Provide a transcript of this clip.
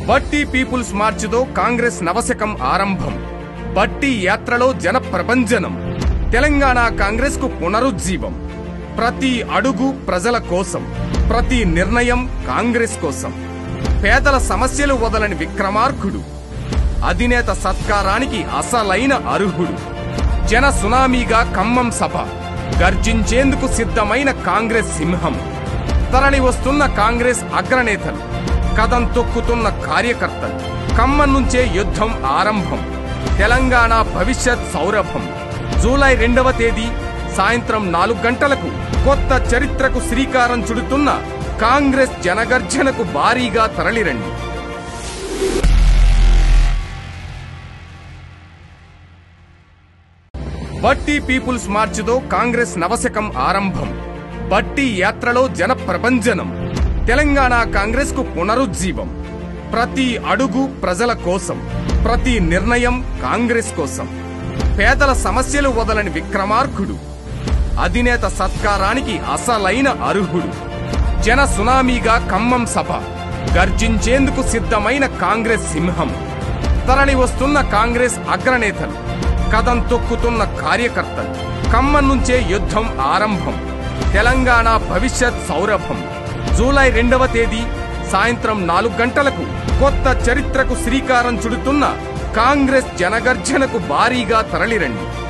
బట్టి పీపుల్స్ మార్చ్తో కాంగ్రెస్ నవశకం ఆరంభం బట్టి యాత్రలో జన ప్రభంజనం తెలంగాణ కాంగ్రెస్ కు పునరుజ్జీవం ప్రతి అడుగు ప్రజల కోసం ప్రతి నిర్ణయం కాంగ్రెస్ కోసం పేదల సమస్యలు వదలని విక్రమార్కుడు అధినేత సత్కారానికి అసలైన అర్హుడు జన సునామీగా ఖమ్మం సభ గర్జించేందుకు సిద్ధమైన కాంగ్రెస్ సింహం తరలి వస్తున్న కాంగ్రెస్ అగ్రనేతలు కదం తొక్కుతున్న కార్యకర్తలు ఖమ్మం నుంచే యుద్ధం ఆరంభం తెలంగాణ భవిష్యత్ సౌరభం జూలై రెండవ తేదీ సాయంత్రం నాలుగు గంటలకు కొత్త చరిత్రకు శ్రీకారం చుడుతున్న కాంగ్రెస్ జనగర్జనకు భారీగా తరలిరండి బట్టి పీపుల్స్ మార్చ్తో కాంగ్రెస్ నవశకం ఆరంభం బట్టి యాత్రలో జన ప్రభంజనం తెలంగాణ కాంగ్రెస్ కు పునరుజ్జీవం ప్రతి అడుగు ప్రజల కోసం ప్రతి నిర్ణయం కాంగ్రెస్ కోసం పేదల సమస్యలు వదలని విక్రమార్కుడు అధినేత సత్కారానికి అసలైన అర్హుడు జన సునామీగా ఖమ్మం సభ గర్జించేందుకు సిద్ధమైన కాంగ్రెస్ సింహం తరలి వస్తున్న కాంగ్రెస్ అగ్రనేతలు కదం తొక్కుతున్న కార్యకర్తలు ఖమ్మం నుంచే యుద్ధం ఆరంభం తెలంగాణ భవిష్యత్ సౌరభం జూలై రెండవ తేదీ సాయంత్రం నాలుగు గంటలకు కొత్త చరిత్రకు శ్రీకారం చుడుతున్న కాంగ్రెస్ జనగర్జనకు భారీగా తరలిరండి